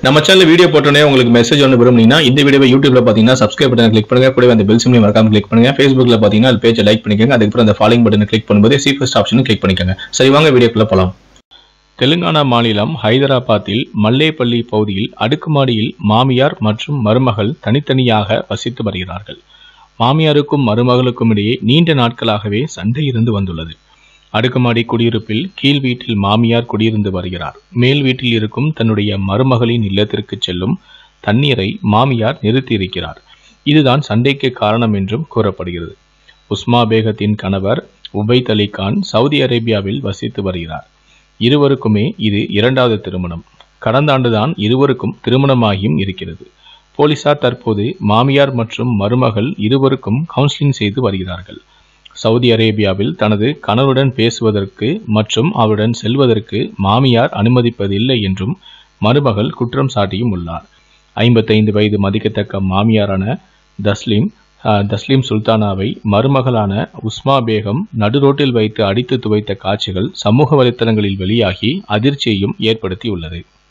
நம்ம channel video போட்டோன்னே உங்களுக்கு மெசேஜ் ஒன்று விரும்புனீங்கன்னா இந்த வீடியோவை யூடியூப்ல பார்த்தீங்கன்னா சப்ஸ்கிரைப் பட்டன் கிளிக் பண்ணுங்க கூடவே அந்த பெல் சிம்லையும் மறக்காம கிளிக் பண்ணுங்க ஃபேஸ்புக்ல பார்த்தீங்கன்னா அது பேஜை லைக் பண்ணிக்கோங்க அதுக்கப்புறம் அந்த ஃபாலோயிங் பட்டனை கிளிக் பண்ணும்போது சி ஃபர்ஸ்ட் ஆப்ஷனும் கிளிக் பண்ணிக்கோங்க சரி வாங்க வீடியோக்குள்ள போலாம் தெலுங்கானா மாநிலம் ஹைதராபாத்தில் மல்லேப்பள்ளி பகுதியில் அடுக்குமாடியில் மாமியார் மற்றும் மருமகள் தனித்தனியாக வசித்து வருகிறார்கள் மாமியாருக்கும் மருமகளுக்கும் இடையே நீண்ட நாட்களாகவே சண்டை இருந்து வந்துள்ளது அடுக்குமாடி குடியிருப்பில் கீழ் வீட்டில் மாமியார் குடியிருந்து வருகிறார் மேல் வீட்டில் இருக்கும் தன்னுடைய மருமகளின் இல்லத்திற்கு செல்லும் தண்ணீரை மாமியார் நிறுத்தியிருக்கிறார் இதுதான் சண்டைக்கு காரணம் என்றும் கூறப்படுகிறது உஸ்மா பேகத்தின் கணவர் உபைத் அலி கான் சவுதி அரேபியாவில் வசித்து வருகிறார் இருவருக்குமே இது இரண்டாவது திருமணம் கடந்த ஆண்டுதான் இருவருக்கும் திருமணமாகியும் இருக்கிறது போலீசார் தற்போது மாமியார் மற்றும் மருமகள் இருவருக்கும் கவுன்சிலிங் செய்து வருகிறார்கள் சவுதி அரேபியாவில் தனது கணவருடன் பேசுவதற்கு மற்றும் அவருடன் செல்வதற்கு மாமியார் அனுமதிப்பதில்லை என்றும் மருமகள் குற்றம் சாட்டியும் உள்ளார் ஐம்பத்தைந்து வயது மதிக்கத்தக்க மாமியாரான தஸ்லீம் அஹ், தஸ்லீம் சுல்தானாவை மருமகளான உஸ்மா பேகம் நடுரோட்டில் வைத்து அடித்து துவைத்த காட்சிகள் சமூக வலைத்தளங்களில் வெளியாகி அதிர்ச்சியையும் ஏற்படுத்தியுள்ளது